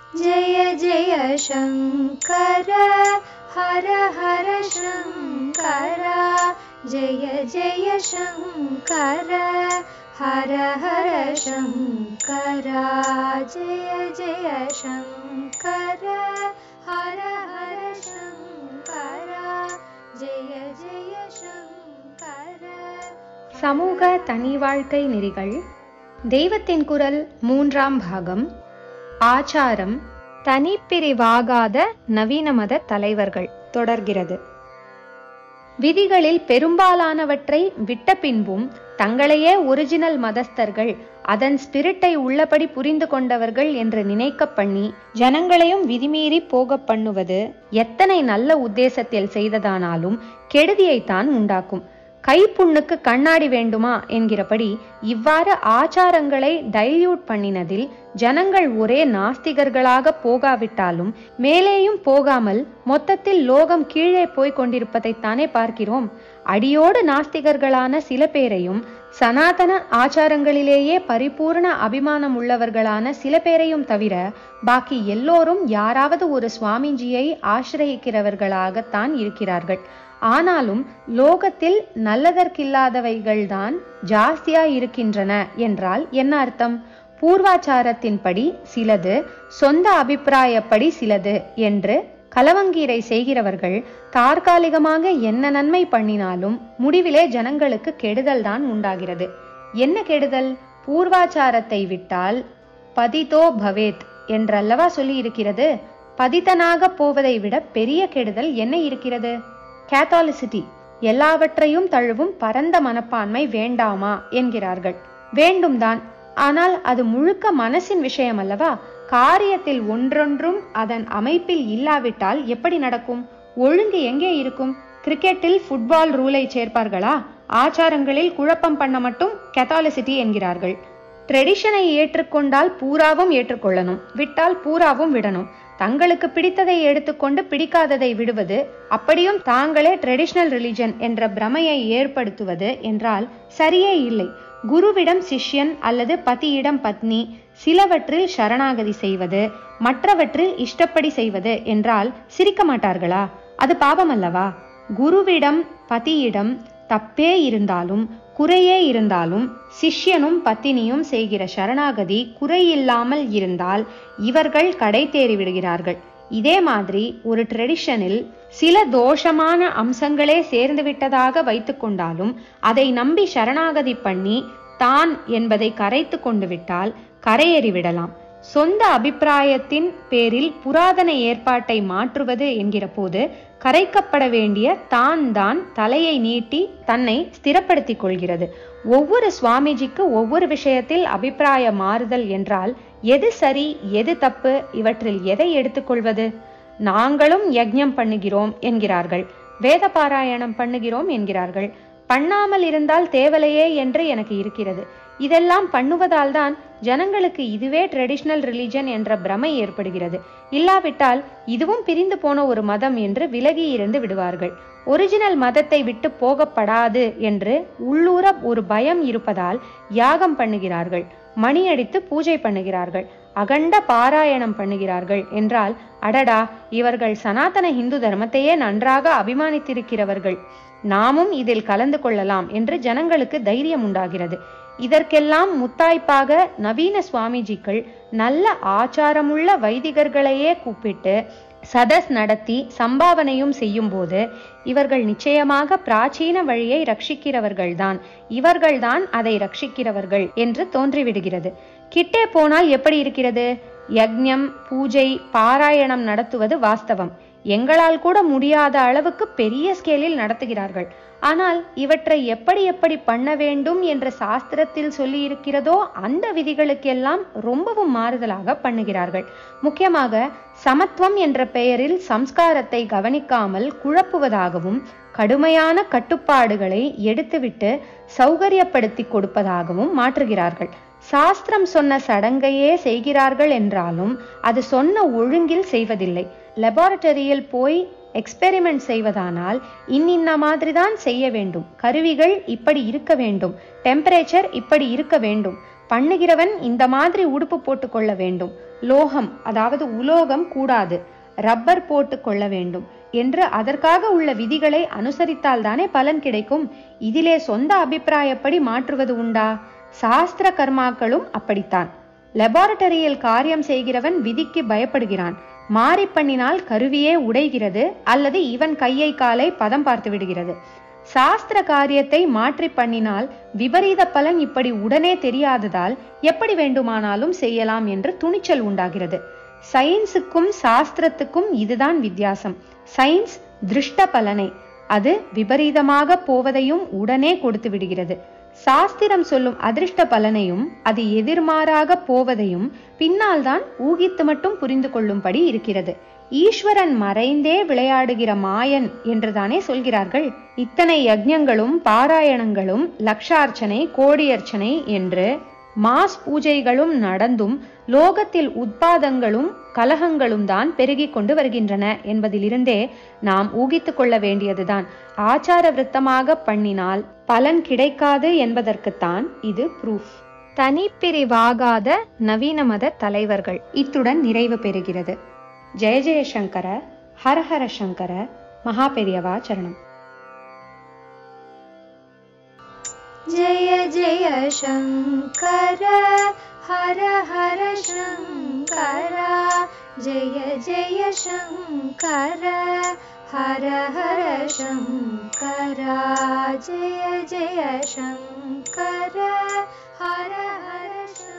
जय जय शङ्कर हर हर शङ्कर जय जय शङ्कर हर हर शङ्कर जय जय शङ्कर हर हर शङ्कर जय जय शङ्कर சமூக தனி வாழ்க்கை நெறிகள் தெய்வத்தின் குரல் மூன்றாம் பாகம் ஆச்சாரம் தனிப்பிரிவாகாத நவீன மத தலைவர்கள் தொடர்கிறது விதிகளில் பெரும்பாலானவற்றை விட்ட பின்பும் தங்களையே ஒரிஜினல் மதஸ்தர்கள் அதன் ஸ்பிரிட்டை உள்ளபடி புரிந்து கொண்டவர்கள் என்று நினைக்க பண்ணி ஜனங்களையும் விதிமீறி போக பண்ணுவது எத்தனை நல்ல உத்தேசத்தில் செய்ததானாலும் கெடுதியைத்தான் உண்டாக்கும் கைப்புண்ணுக்கு கண்ணாடி வேண்டுமா என்கிறபடி இவ்வாறு ஆச்சாரங்களை டைல்யூட் பண்ணினதில் ஜனங்கள் ஒரே நாஸ்திகர்களாக போகாவிட்டாலும் மேலேயும் போகாமல் மொத்தத்தில் லோகம் கீழே போய்க் கொண்டிருப்பதைத்தானே பார்க்கிறோம் அடியோடு நாஸ்திகர்களான சில பேரையும் சனாதன ஆச்சாரங்களிலேயே பரிபூர்ண அபிமானம் உள்ளவர்களான சில பேரையும் தவிர பாக்கி எல்லோரும் யாராவது ஒரு சுவாமிஜியை ஆசிரயிக்கிறவர்களாகத்தான் இருக்கிறார்கள் ஆனாலும் லோகத்தில் நல்லதற்கில்லாதவைகள்தான் ஜாஸ்தியா இருக்கின்றன என்றால் என்ன அர்த்தம் பூர்வாச்சாரத்தின்படி சிலது சொந்த அபிப்பிராயப்படி சிலது என்று கலவங்கீரை செய்கிறவர்கள் தற்காலிகமாக என்ன நன்மை பண்ணினாலும் முடிவிலே ஜனங்களுக்கு கெடுதல் தான் உண்டாகிறது என்ன கெடுதல் பூர்வாச்சாரத்தை விட்டால் பதிதோ பவேத் என்றல்லவா சொல்லி இருக்கிறது பதித்தனாக போவதை விட பெரிய கெடுதல் என்ன இருக்கிறது கேத்தாலிசிட்டி எல்லாவற்றையும் தழுவும் பரந்த மனப்பான்மை வேண்டாமா என்கிறார்கள் வேண்டும் தான் ஆனால் அது முழுக்க மனசின் விஷயம் அல்லவா காரியத்தில் ஒன்றொன்றும் அதன் அமைப்பில் இல்லாவிட்டால் எப்படி நடக்கும் ஒழுங்கு எங்கே இருக்கும் கிரிக்கெட்டில் ஃபுட்பால் ரூலை சேர்ப்பார்களா ஆச்சாரங்களில் குழப்பம் பண்ண மட்டும் கெத்தாலிசிட்டி என்கிறார்கள் ட்ரெடிஷனை ஏற்றுக்கொண்டால் பூராவும் ஏற்றுக்கொள்ளணும் விட்டால் பூராவும் விடணும் தங்களுக்கு பிடித்ததை எடுத்துக்கொண்டு பிடிக்காததை விடுவது அப்படியும் தாங்களே ட்ரெடிஷனல் ரிலிஜன் என்ற பிரமையை ஏற்படுத்துவது என்றால் சரியே இல்லை குருவிடம் சிஷ்யன் அல்லது பதியிடம் பத்னி சிலவற்றில் சரணாகதி செய்வது மற்றவற்றில் இஷ்டப்படி செய்வது என்றால் சிரிக்க மாட்டார்களா அது பாவம் அல்லவா குருவிடம் பதியிடம் தப்பே இருந்தாலும் குறையே இருந்தாலும் சிஷ்யனும் பத்தினியும் செய்கிற சரணாகதி குறையில்லாமல் இருந்தால் இவர்கள் கடை தேறி விடுகிறார்கள் இதே மாதிரி ஒரு ட்ரெடிஷனில் சில தோஷமான அம்சங்களே சேர்ந்து விட்டதாக வைத்துக்கொண்டாலும் அதை நம்பி சரணாகதி பண்ணி தான் என்பதை கரைத்து கொண்டு விட்டால் கரையேறி விடலாம் சொந்த அபிப்பிராயத்தின் பேரில் புராதன ஏற்பாட்டை மாற்றுவது என்கிற போது கரைக்கப்பட வேண்டிய தான் தான் தலையை நீட்டி தன்னை ஸ்திரப்படுத்திக் கொள்கிறது ஒவ்வொரு சுவாமிஜிக்கு ஒவ்வொரு விஷயத்தில் அபிப்பிராய மாறுதல் என்றால் எது சரி எது தப்பு இவற்றில் எதை எடுத்துக்கொள்வது நாங்களும் யஜ்ஞம் பண்ணுகிறோம் என்கிறார்கள் வேத பாராயணம் பண்ணுகிறோம் என்கிறார்கள் பண்ணாமல் இருந்தால் தேவலையே என்று எனக்கு இருக்கிறது இதெல்லாம் பண்ணுவதால் தான் ஜனங்களுக்கு இதுவே ட்ரெடிஷனல் ரிலிஜன் என்ற பிரமை ஏற்படுகிறது இல்லாவிட்டால் இதுவும் பிரிந்து போன ஒரு மதம் என்று விலகி இருந்து விடுவார்கள் ஒரிஜினல் மதத்தை விட்டு போகப்படாது என்று உள்ளூர ஒரு பயம் இருப்பதால் யாகம் பண்ணுகிறார்கள் மணியடித்து பூஜை பண்ணுகிறார்கள் அகண்ட பாராயணம் பண்ணுகிறார்கள் என்றால் அடடா இவர்கள் சனாதன இந்து தர்மத்தையே நன்றாக அபிமானித்திருக்கிறவர்கள் நாமும் இதில் கலந்து கொள்ளலாம் என்று ஜனங்களுக்கு தைரியம் உண்டாகிறது இதற்கெல்லாம் முத்தாய்ப்பாக நவீன சுவாமிஜிக்கள் நல்ல ஆச்சாரமுள்ள வைதிகர்களையே கூப்பிட்டு சதஸ் நடத்தி சம்பாவனையும் செய்யும்போது இவர்கள் நிச்சயமாக பிராச்சீன வழியை ரட்சிக்கிறவர்கள்தான் இவர்கள்தான் அதை ரட்சிக்கிறவர்கள் என்று தோன்றிவிடுகிறது கிட்டே போனால் எப்படி இருக்கிறது யக்ஞம் பூஜை பாராயணம் நடத்துவது வாஸ்தவம் எங்களால் கூட முடியாத அளவுக்கு பெரிய ஸ்கேலில் நடத்துகிறார்கள் ஆனால் இவற்றை எப்படி எப்படி பண்ண வேண்டும் என்ற சாஸ்திரத்தில் சொல்லி இருக்கிறதோ அந்த விதிகளுக்கெல்லாம் ரொம்பவும் மாறுதலாக பண்ணுகிறார்கள் முக்கியமாக சமத்துவம் என்ற பெயரில் சம்ஸ்காரத்தை கவனிக்காமல் குழப்புவதாகவும் கடுமையான கட்டுப்பாடுகளை எடுத்துவிட்டு சௌகரியப்படுத்தி கொடுப்பதாகவும் மாற்றுகிறார்கள் சாஸ்திரம் சொன்ன சடங்கையே செய்கிறார்கள் என்றாலும் அது சொன்ன ஒழுங்கில் செய்வதில்லை லெபார்டரியில் போய் எக்ஸ்பெரிமெண்ட் செய்வதானால் இன்னின்ன மாதிரி தான் செய்ய வேண்டும் கருவிகள் இப்படி இருக்க வேண்டும் டெம்பரேச்சர் இப்படி இருக்க வேண்டும் பண்ணுகிறவன் இந்த மாதிரி உடுப்பு போட்டு கொள்ள வேண்டும் லோகம் அதாவது உலோகம் கூடாது ரப்பர் போட்டு கொள்ள வேண்டும் என்று அதற்காக உள்ள விதிகளை அனுசரித்தால் தானே பலன் கிடைக்கும் இதிலே சொந்த அபிப்பிராயப்படி மாற்றுவது உண்டா சாஸ்திர கர்மாக்களும் அப்படித்தான் லெபார்டரியில் காரியம் செய்கிறவன் விதிக்கு பயப்படுகிறான் மாறி பண்ணினால் கருவியே உடைகிறது அல்லது இவன் கையை காலை பதம் பார்த்து விடுகிறது சாஸ்திர காரியத்தை மாற்றி பண்ணினால் விபரீத பலன் இப்படி உடனே தெரியாததால் எப்படி வேண்டுமானாலும் செய்யலாம் என்று துணிச்சல் உண்டாகிறது சயின்ஸுக்கும் சாஸ்திரத்துக்கும் இதுதான் வித்தியாசம் சயின்ஸ் திருஷ்ட பலனை அது விபரீதமாக போவதையும் உடனே கொடுத்து விடுகிறது சாஸ்திரம் சொல்லும் அதிர்ஷ்ட பலனையும் அது எதிர்மாறாக போவதையும் பின்னால் தான் ஊகித்து மட்டும் புரிந்து கொள்ளும்படி இருக்கிறது ஈஸ்வரன் மறைந்தே விளையாடுகிற மாயன் என்றுதானே சொல்கிறார்கள் இத்தனை யஜ்ஞங்களும் பாராயணங்களும் லக்ஷார்ச்சனை கோடியர்ச்சனை என்று மாஸ் பூஜைகளும் நடந்தும் லோகத்தில் உத்பாதங்களும் கலகங்களும் தான் பெருகிக் கொண்டு வருகின்றன என்பதிலிருந்தே நாம் ஊகித்துக் கொள்ள வேண்டியதுதான் ஆச்சார விருத்தமாக பண்ணினால் பலன் கிடைக்காது என்பதற்குத்தான் இது ப்ரூஃப் தனிப்பிரிவாகாத நவீன மத தலைவர்கள் இத்துடன் நிறைவு பெறுகிறது ஜெய ஜெயசங்கர ஹர ஹர சங்கர மகாபெரியவா சரணம் जय जय शङ्कर हर हर शङ्करा जय जय शङ्कर हर हर शङ्करा जय जय शङ्कर हर हर शङ्कर